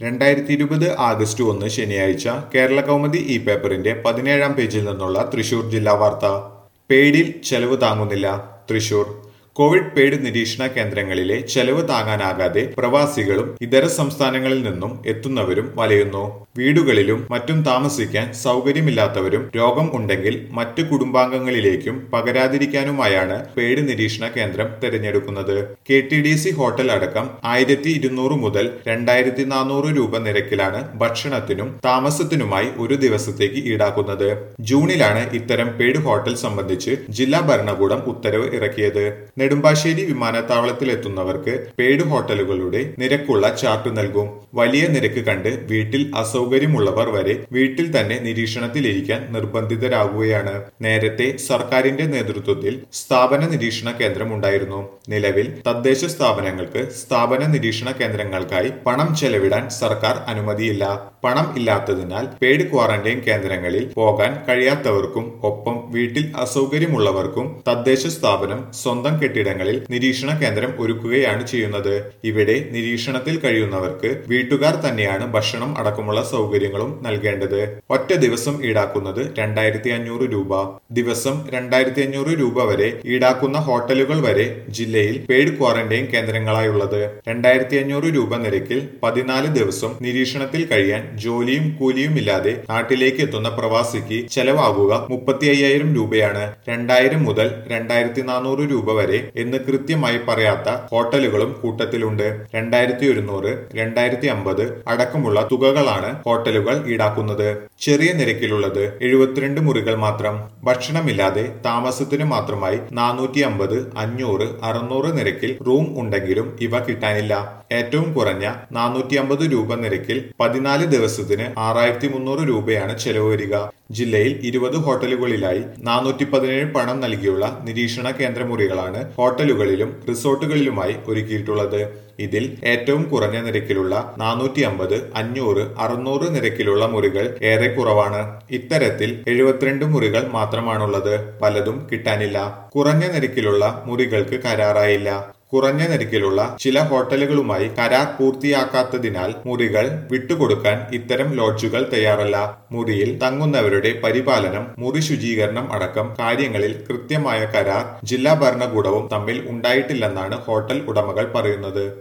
രണ്ടായിരത്തി ഇരുപത് ആഗസ്റ്റ് ഒന്ന് ശനിയാഴ്ച കേരള കൗമുദി ഇ പേപ്പറിന്റെ പതിനേഴാം പേജിൽ നിന്നുള്ള തൃശൂർ ജില്ലാ വാർത്ത പേടിൽ ചെലവ് താങ്ങുന്നില്ല തൃശൂർ കോവിഡ് പെയ്ഡ് നിരീക്ഷണ കേന്ദ്രങ്ങളിലെ ചെലവ് താങ്ങാനാകാതെ പ്രവാസികളും ഇതര സംസ്ഥാനങ്ങളിൽ നിന്നും എത്തുന്നവരും വലയുന്നു വീടുകളിലും മറ്റും താമസിക്കാൻ സൗകര്യമില്ലാത്തവരും രോഗം ഉണ്ടെങ്കിൽ മറ്റു കുടുംബാംഗങ്ങളിലേക്കും പകരാതിരിക്കാനുമായാണ് പെയ്ഡ് നിരീക്ഷണ കേന്ദ്രം തിരഞ്ഞെടുക്കുന്നത് K T D C hotel അടക്കം ആയിരത്തി ഇരുന്നൂറ് മുതൽ രണ്ടായിരത്തി നാനൂറ് രൂപ നിരക്കിലാണ് ഭക്ഷണത്തിനും താമസത്തിനുമായി ഒരു ദിവസത്തേക്ക് ഈടാക്കുന്നത് ജൂണിലാണ് ഇത്തരം പെയ്ഡ് ഹോട്ടൽ സംബന്ധിച്ച് ജില്ലാ ഭരണകൂടം ഉത്തരവ് ഇറക്കിയത് നെടുമ്പാശ്ശേരി വിമാനത്താവളത്തിൽ എത്തുന്നവർക്ക് പെയ്ഡ് ഹോട്ടലുകളുടെ നിരക്കുള്ള ചാർട്ട് നൽകും വലിയ നിരക്ക് കണ്ട് വീട്ടിൽ അസൗകര്യമുള്ളവർ വരെ വീട്ടിൽ തന്നെ നിരീക്ഷണത്തിലിരിക്കാൻ നിർബന്ധിതരാകുകയാണ് നേരത്തെ സർക്കാരിന്റെ നേതൃത്വത്തിൽ സ്ഥാപന നിരീക്ഷണ കേന്ദ്രം ഉണ്ടായിരുന്നു നിലവിൽ തദ്ദേശ സ്ഥാപനങ്ങൾക്ക് സ്ഥാപന നിരീക്ഷണ കേന്ദ്രങ്ങൾക്കായി പണം ചെലവിടാൻ സർക്കാർ അനുമതിയില്ല പണം ഇല്ലാത്തതിനാൽ പെയ്ഡ് ക്വാറന്റൈൻ കേന്ദ്രങ്ങളിൽ പോകാൻ കഴിയാത്തവർക്കും ഒപ്പം വീട്ടിൽ അസൗകര്യമുള്ളവർക്കും തദ്ദേശ സ്ഥാപനം സ്വന്തം കെട്ടിടങ്ങളിൽ നിരീക്ഷണ കേന്ദ്രം ഒരുക്കുകയാണ് ചെയ്യുന്നത് ഇവിടെ നിരീക്ഷണത്തിൽ കഴിയുന്നവർക്ക് വീട്ടുകാർ തന്നെയാണ് ഭക്ഷണം അടക്കമുള്ള സൗകര്യങ്ങളും നൽകേണ്ടത് ഒറ്റ ദിവസം ഈടാക്കുന്നത് രണ്ടായിരത്തി അഞ്ഞൂറ് രൂപ ദിവസം രണ്ടായിരത്തി അഞ്ഞൂറ് രൂപ വരെ ഈടാക്കുന്ന ഹോട്ടലുകൾ വരെ ജില്ലയിൽ പെയ്ഡ് ക്വാറന്റൈൻ കേന്ദ്രങ്ങളായുള്ളത് രണ്ടായിരത്തി അഞ്ഞൂറ് രൂപ നിരക്കിൽ പതിനാല് ദിവസം നിരീക്ഷണത്തിൽ കഴിയാൻ ജോലിയും കൂലിയും ഇല്ലാതെ നാട്ടിലേക്ക് എത്തുന്ന പ്രവാസിക്ക് ചെലവാകുക മുപ്പത്തി അയ്യായിരം രൂപയാണ് രണ്ടായിരം മുതൽ രണ്ടായിരത്തി നാനൂറ് രൂപ വരെ എന്ന് കൃത്യമായി പറയാത്ത ഹോട്ടലുകളും കൂട്ടത്തിലുണ്ട് രണ്ടായിരത്തി ഒരുന്നൂറ് രണ്ടായിരത്തി അമ്പത് അടക്കമുള്ള തുകകളാണ് ഹോട്ടലുകൾ ഈടാക്കുന്നത് ചെറിയ നിരക്കിലുള്ളത് എഴുപത്തിരണ്ട് മുറികൾ മാത്രം ഭക്ഷണമില്ലാതെ താമസത്തിന് മാത്രമായി നാനൂറ്റി അമ്പത് അഞ്ഞൂറ് അറുന്നൂറ് നിരക്കിൽ റൂം ഉണ്ടെങ്കിലും ഇവ കിട്ടാനില്ല ഏറ്റവും കുറഞ്ഞ നാനൂറ്റി അമ്പത് രൂപ നിരക്കിൽ പതിനാല് ദിവസത്തിന് ആറായിരത്തി മുന്നൂറ് രൂപയാണ് ചെലവ് വരിക ജില്ലയിൽ ഇരുപത് ഹോട്ടലുകളിലായി നാനൂറ്റി പതിനേഴ് പണം നൽകിയുള്ള നിരീക്ഷണ കേന്ദ്ര മുറികളാണ് ഹോട്ടലുകളിലും റിസോർട്ടുകളിലുമായി ഒരുക്കിയിട്ടുള്ളത് ഇതിൽ ഏറ്റവും കുറഞ്ഞ നിരക്കിലുള്ള നാനൂറ്റി അമ്പത് അഞ്ഞൂറ് അറുന്നൂറ് നിരക്കിലുള്ള മുറികൾ ഏറെ കുറവാണ് ഇത്തരത്തിൽ എഴുപത്തിരണ്ട് മുറികൾ മാത്രമാണുള്ളത് പലതും കിട്ടാനില്ല കുറഞ്ഞ നിരക്കിലുള്ള മുറികൾക്ക് കരാറായില്ല കുറഞ്ഞ നിരക്കിലുള്ള ചില ഹോട്ടലുകളുമായി കരാർ പൂർത്തിയാക്കാത്തതിനാൽ മുറികൾ വിട്ടുകൊടുക്കാൻ ഇത്തരം ലോഡ്ജുകൾ തയ്യാറല്ല മുറിയിൽ തങ്ങുന്നവരുടെ പരിപാലനം മുറി ശുചീകരണം അടക്കം കാര്യങ്ങളിൽ കൃത്യമായ കരാർ ജില്ലാ ഭരണകൂടവും തമ്മിൽ ഉണ്ടായിട്ടില്ലെന്നാണ് ഹോട്ടൽ ഉടമകൾ പറയുന്നത്